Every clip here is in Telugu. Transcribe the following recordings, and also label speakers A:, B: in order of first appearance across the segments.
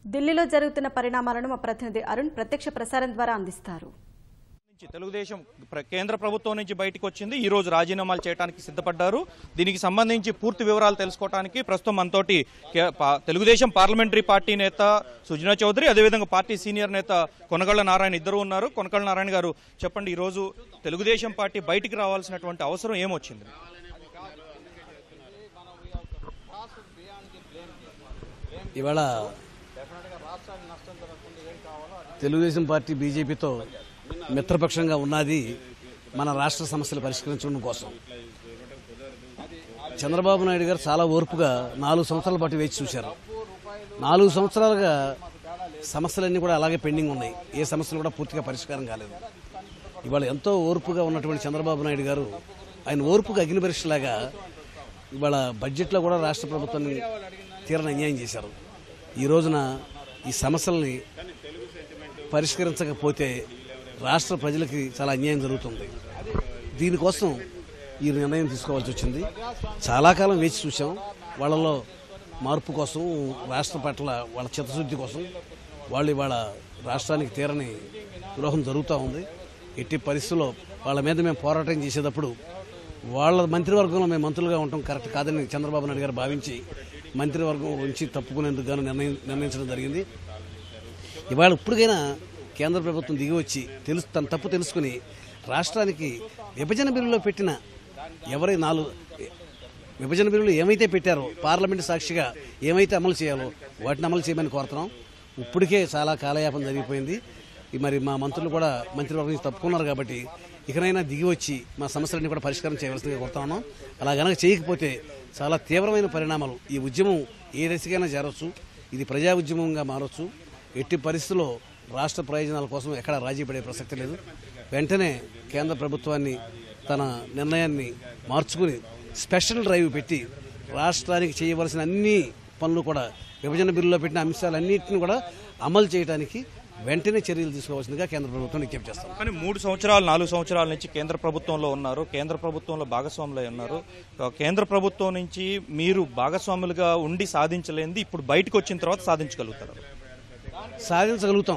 A: ఢిల్లీలో జరుగుతున్న పరిణామాలను మా ప్రతినిధి అరుణ్ ప్రత్యక్ష ప్రసారం ద్వారా అందిస్తారు
B: నుంచి తెలుగుదేశం ప్ర- కేంద్ర ప్రభుత్వం నుంచి బయటకు వచ్చింది ఈ రోజు రాజీనామాలు చేయడానికి సిద్ధపడ్డారు దీనికి సంబంధించి పూర్తి వివరాలు తెలుసుకోవడానికి ప్రస్తుతం మనతోటి కే- పా- తెలుగుదేశం పార్లమెంటరీ పార్టీ నేత సుజనా చౌదరి అదేవిధంగా పార్టీ సీనియర్ నేత కొనగళ్ల నారాయణ ఇద్దరు ఉన్నారు కొనగళ్ల నారాయణ గారు చెప్పండి ఈ రోజు తెలుగుదేశం పార్టీ బయటికి రావాల్సినటువంటి అవసరం ఏమొచ్చింది
C: ఇవాళ తెలుగుదేశం పార్టీ బీజేపీతో మిత్రపక్షంగా ఉన్నది మన రాష్ట్ర సమస్యలు పరిష్కరించడం కోసం చంద్రబాబు నాయుడు గారు చాలా ఓర్పుగా నాలుగు సంవత్సరాల పాటు వేచి చూశారు నాలుగు సంవత్సరాలుగా సమస్యలన్నీ కూడా అలాగే పెండింగ్ ఉన్నాయి ఏ సమస్యలు కూడా పూర్తిగా పరిష్కారం కాలేదు ఇవాళ ఎంతో ఓర్పుగా ఉన్నటువంటి చంద్రబాబు నాయుడు గారు ఆయన ఓర్పుగా అగ్ని పరీక్షలాగా ఇవాళ బడ్జెట్లో కూడా రాష్ట్ర ప్రభుత్వాన్ని తీరని అన్యాయం చేశారు ఈ రోజున ఈ సమస్యల్ని పరిష్కరించకపోతే రాష్ట్ర ప్రజలకి చాలా అన్యాయం జరుగుతుంది దీనికోసం ఈ నిర్ణయం తీసుకోవాల్సి వచ్చింది చాలా కాలం వేచి చూసాం వాళ్ళలో మార్పు కోసం రాష్ట్ర పట్ల వాళ్ళ చిత్తశుద్ధి కోసం వాళ్ళు ఇవాళ రాష్ట్రానికి తీరని ద్రోహం జరుగుతూ ఉంది ఎట్టి పరిస్థితుల్లో వాళ్ళ మీద మేము పోరాటం చేసేటప్పుడు వాళ్ళ మంత్రివర్గంలో మేము మంత్రులుగా ఉండటం కరెక్ట్ కాదని చంద్రబాబు నాయుడు గారు భావించి మంత్రివర్గం నుంచి తప్పుకునేందుకు గాను నిర్ణయం నిర్ణయించడం జరిగింది ఇవాళ ఇప్పటికైనా కేంద్ర ప్రభుత్వం దిగి వచ్చి తెలుసు తన తప్పు తెలుసుకుని రాష్ట్రానికి విభజన బిల్లులో పెట్టిన ఎవరి నాలుగు విభజన బిల్లులు ఏమైతే పెట్టారో పార్లమెంటు సాక్షిగా ఏమైతే అమలు చేయాలో వాటిని అమలు చేయమని కోరుతున్నాం ఇప్పటికే చాలా కాలయాపన జరిగిపోయింది ఈ మరి మా మంత్రులు కూడా మంత్రివర్గం నుంచి తప్పుకున్నారు కాబట్టి ఇకనైనా దిగి వచ్చి మా సమస్యలన్నీ కూడా పరిష్కారం చేయవలసిందిగా కోరుతా ఉన్నాం అలా గనక చేయకపోతే చాలా తీవ్రమైన పరిణామాలు ఈ ఉద్యమం ఏ దశకైనా చేరొచ్చు ఇది ప్రజా ఉద్యమంగా మారొచ్చు ఎట్టి పరిస్థితుల్లో రాష్ట్ర ప్రయోజనాల కోసం ఎక్కడ రాజీ పడే ప్రసక్తి లేదు వెంటనే కేంద్ర ప్రభుత్వాన్ని తన నిర్ణయాన్ని మార్చుకుని స్పెషల్ డ్రైవ్ పెట్టి రాష్ట్రానికి చేయవలసిన అన్ని పనులు కూడా విభజన బిల్లులో పెట్టిన అంశాలన్నింటిని కూడా అమలు చేయడానికి వెంటనే చర్యలు తీసుకోవాల్సిందిగా కేంద్ర ప్రభుత్వం విజ్ఞప్తి చేస్తాం
B: కానీ మూడు సంవత్సరాలు నాలుగు సంవత్సరాల నుంచి కేంద్ర ప్రభుత్వంలో ఉన్నారు కేంద్ర ప్రభుత్వంలో భాగస్వాములై ఉన్నారు ఆ, కేంద్ర ప్రభుత్వం నుంచి మీరు భాగస్వాములుగా ఉండి సాధించలేనిది ఇప్పుడు బయటకు వచ్చిన తర్వాత సాధించగలుగుతారు
C: సాధించగలుగుతాం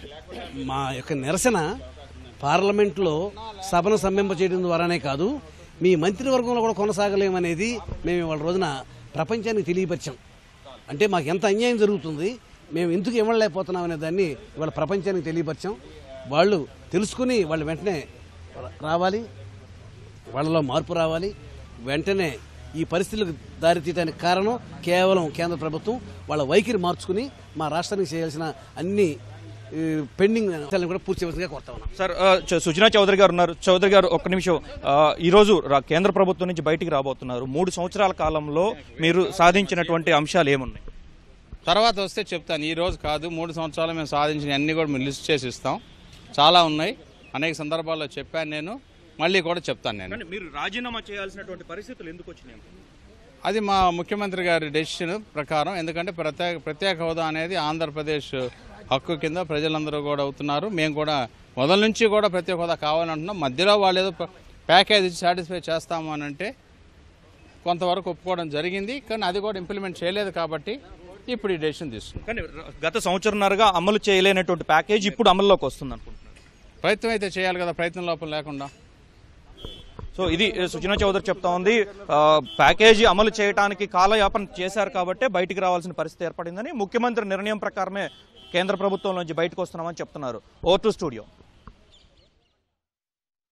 C: మా యొక్క నిరసన పార్లమెంట్లో సభను సమ్మింప చేయడం ద్వారానే కాదు మీ మంత్రివర్గంలో కూడా కొనసాగలేమనేది మేము ఇవాళ రోజున ప్రపంచానికి తెలియపరిచాం అంటే మాకు ఎంత అన్యాయం జరుగుతుంది మేము ఎందుకు ఇవ్వలేకపోతున్నాం అనే దాన్ని ఇవాళ ప్రపంచానికి తెలియపరిచాం వాళ్ళు తెలుసుకుని వాళ్ళు వెంటనే రావాలి వాళ్ళలో మార్పు రావాలి వెంటనే ఈ పరిస్థితులకు దారితీయడానికి కారణం కేవలం కేంద్ర ప్రభుత్వం వాళ్ళ వైఖరి మార్చుకుని మా రాష్ట్రానికి చేయాల్సిన అన్ని ఈ, పెండింగ్ అంశాలను కూడా పూర్తి చేయవలసిందిగా కోరుతా ఉన్నాం
B: సార్ ఆ, చ- సుజనా చౌదరి గారు ఉన్నారు చౌదరి గారు ఒక్క నిమిషం ఆ, ఈ రోజు రా- కేంద్ర ప్రభుత్వం నుంచి బయటికి రాబోతున్నారు మూడు సంవత్సరాల కాలంలో మీరు సాధించినటువంటి అంశాలు ఏమున్నాయి
D: తర్వాత వస్తే చెప్తాను ఈ రోజు కాదు మూడు సంవత్సరాలు మేము సాధించిన అన్ని కూడా మేము లిస్ట్ చేసి ఇస్తాం చాలా ఉన్నాయి అనేక సందర్భాల్లో చెప్పాను నేను మళ్ళీ కూడా చెప్తాను నేను
B: కానీ మీరు రాజీనామా చేయాల్సినటువంటి పరిస్థితులు ఎందుకు వచ్చినాయి
D: అది మా ముఖ్యమంత్రి గారి డెసిషన్ ప్రకారం ఎందుకంటే ప్రత్యేక ప్రత్యేక హోదా అనేది ఆంధ్రప్రదేశ్ హక్కు కింద ప్రజలందరూ కూడా అవుతున్నారు మేము కూడా మొదల నుంచి కూడా ప్రత్యేక హోదా కావాలంటున్నాం మధ్యలో వాళ్ళు ఏదో ప- ప్యాకేజ్ ఇచ్చి సాటిస్ఫై చేస్తాము అని అంటే కొంతవరకు ఒప్పుకోవడం జరిగింది కానీ అది కూడా ఇంప్లిమెంట్ చేయలేదు కాబట్టి ఇప్పుడు ఈ డెసిషన్ తీసుకున్నాం
B: కానీ ర- గత సంవత్సరంన్నరగా అమలు చేయలేనటువంటి ప్యాకేజ్ ఇప్పుడు అమల్లోకి వస్తుంది అనుకుంటున్నారు
D: ప్రయత్నం అయితే చేయాలి కదా ప్రయత్నం లోపల లేకుండా
B: సో ఇది సుజనా చౌదరి చెప్తా ఉంది ఆ, ప్యాకేజీ అమలు చేయడానికి కాలయాపన చేశారు కాబట్టి బయటికి రావాల్సిన పరిస్థితి ఏర్పడిందని ముఖ్యమంత్రి నిర్ణయం ప్రకారమే కేంద్ర ప్రభుత్వం నుంచి బయటకు వస్తున్నామని చెప్తున్నారు ఓ టు స్టూడియో